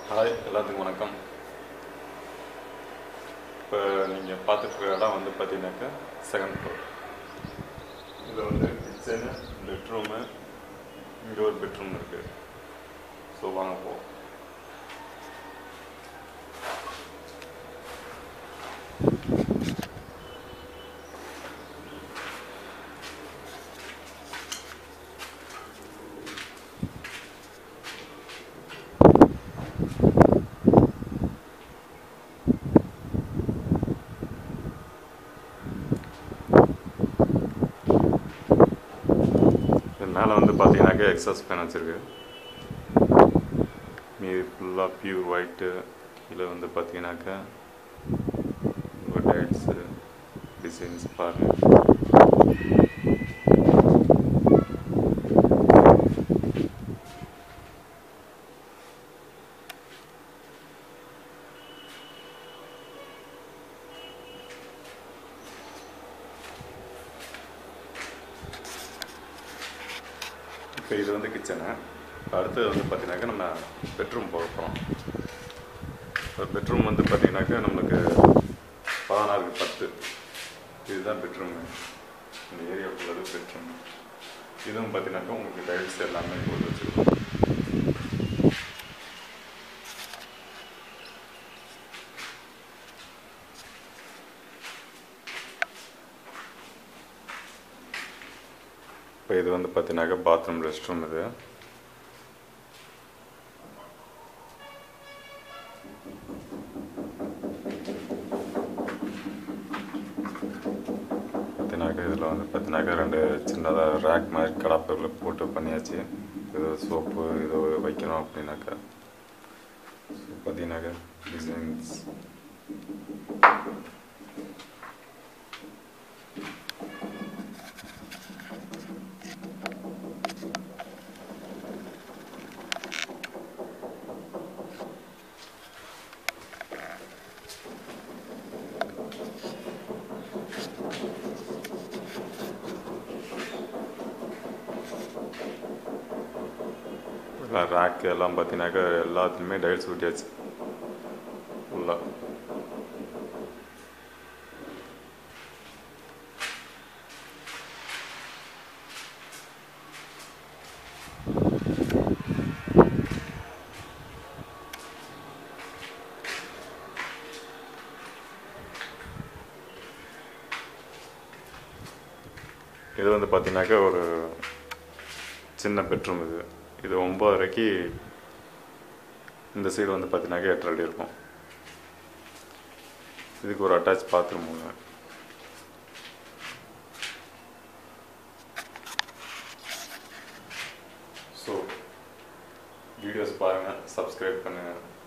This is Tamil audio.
ஹாய் எல்லாத்துக்கும் வணக்கம் இப்போ நீங்கள் பார்த்துட்டு இடம் வந்து பார்த்தீங்கன்னாக்கா செகண்ட் ஃப்ளோர் இதில் வந்து கிச்சனு பெட்ரூமு இங்கே ஒரு பெட்ரூம் இருக்குது ஸோ வாங்க போவோம் இது மேலே வந்து பார்த்தீங்கன்னாக்கா எக்ஸஸ் ஃபேன் வச்சுருக்கு மீதி ஃபுல்லாக பியூர் ஒயிட்டு கீழே வந்து பார்த்தீங்கன்னாக்கா உங்கள் டைல்ஸு டிசைன்ஸ் பாருங்கள் இப்போ இது வந்து கிச்சனு அடுத்தது வந்து பார்த்தீங்கன்னாக்கா நம்ம பெட்ரூம் போக போகிறோம் பெட்ரூம் வந்து பார்த்தீங்கன்னாக்கா நம்மளுக்கு பதினாறுக்கு பத்து இதுதான் பெட்ரூமு இந்த ஏரியா ஃபுல்லாக பெட்ரூம் இதுவும் பார்த்தீங்கன்னாக்கா உங்களுக்கு டைல்ஸ் எல்லாமே போட்டு வச்சுருக்கோம் இப்போ இது வந்து பார்த்தீங்கன்னாக்கா பாத்ரூம் ரெஸ்ட் ரூம் இது பார்த்தீங்கன்னாக்கா இதில் வந்து பார்த்தீங்கன்னாக்கா ரெண்டு சின்னதாக ரேக் மாதிரி கடாப்பொருள் போட்டு பண்ணியாச்சு இது சோப்பு இது வைக்கணும் அப்படின்னாக்கா ஸோ பார்த்தீங்கன்னாக்கா டிசைன்ஸ் ரேக் எல்லாம் பார்த்தீங்கன்னாக்கா எல்லாத்துலேயுமே டைல்ஸ் ஊட்டியாச்சு ஃபுல்லாக இது வந்து பார்த்தீங்கன்னாக்கா ஒரு சின்ன பெட்ரூம் இது இது ஒம்பதரைக்கு இந்த சைடு வந்து பார்த்தீங்கன்னாக்கா எட்டரை அடி இருக்கும் இதுக்கு ஒரு அட்டாச் பாத்ரூம் ஒன்று ஸோ வீடியோஸ் பாருங்கள் சப்ஸ்கிரைப் பண்ணுங்கள்